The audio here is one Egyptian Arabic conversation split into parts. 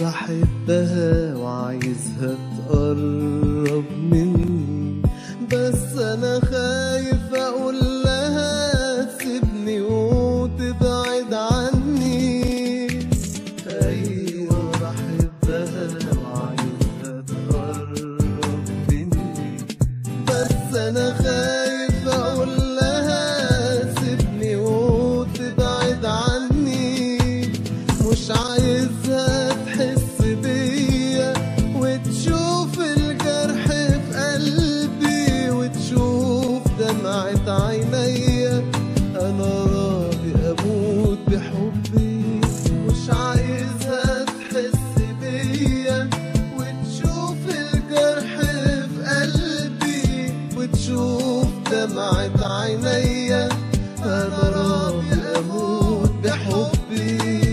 بحبها وعايزها تقرب مني بس انا خايف اقول لها تسيبني وتبعد عني ايوه بحبها وعايزها تقرب مني بس انا خايف اقول لها سيبني وتبعد عني مش عايزها تحس بيا وتشوف الجرح في قلبي وتشوف دمعة عينيا انا راضي اموت بحبي مش عايزها تحس بيا وتشوف الجرح في قلبي وتشوف دمعة عينيا انا راضي اموت بحبي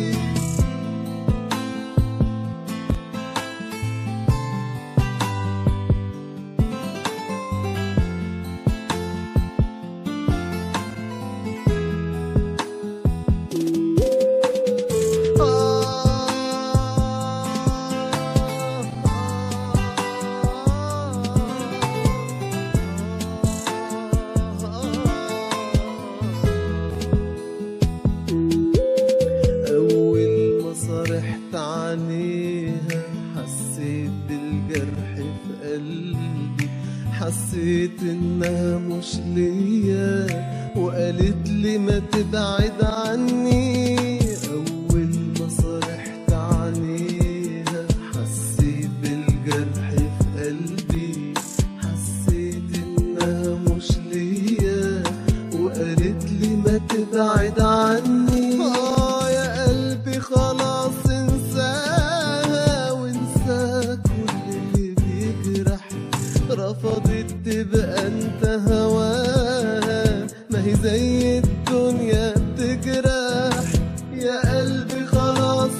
أول ما صرحت عينيها حسيت بالجرح في قلبي حسيت إنها مش ليا وقالت لي ما تبعد عني أول ما صرحت عينيها حسيت بالجرح في قلبي حسيت إنها مش ليا وقالت لي ما تبعد عني آه يا قلبي خلاص انساها وانسى كل اللي بيجرح رفضت تبقى انت هواها ما هي زي الدنيا بتجرح يا قلبي خلاص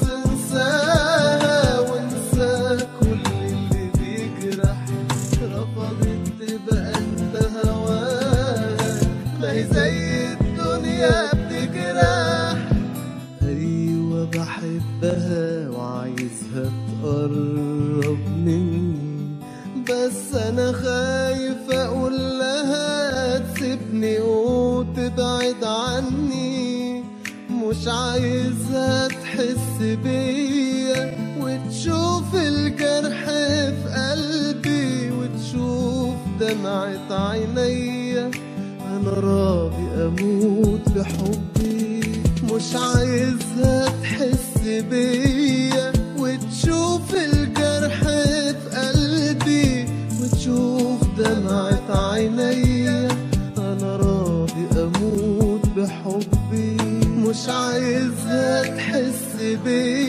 انساها وانسى كل اللي بيجرح رفضت تبقى انت هواها ما هي زي الدنيا بتجرح ايوه بحبها وعايزها تقرب مني بس انا خايف اقول لها تسيبني وتبعد عني مش عايزها تحس بيا وتشوف الجرح في قلبي وتشوف دمعة عينيا انا راضي اموت بحبي مش عايزها تحس بيا وتشوف الجرح في قلبي وتشوف دمعة عينيا انا راضي اموت بحبي مش عايزها تحس بيا